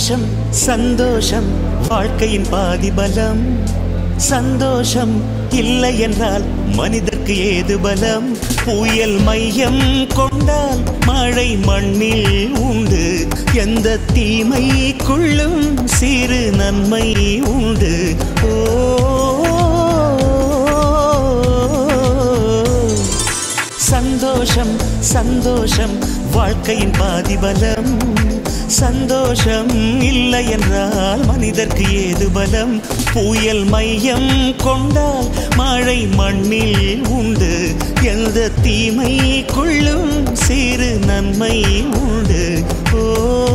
சந்தோஷம் சந்தோஷம் வாழ்க்கையின் பாதி பலம் சந்தோஷம் இல்லை என்றால் மனிதர்க்கு ஏது பலம் புயல் மையம் கொண்டால் மழை மண்ணில் உண்டு எந்த தீமைக்குள்ளும் சிறு நன்மை உண்டு ஓ சந்தோஷம் சந்தோஷம் வாழ்க்கையின் பாதிபலம் சந்தோஷம் இல்லை என்றால் மனிதர்க்கு ஏது பலம் புயல் மையம் கொண்டால் மழை மண்ணில் உண்டு எந்த தீமைக்குள்ளும் சிறு நன்மை உண்டு ஓ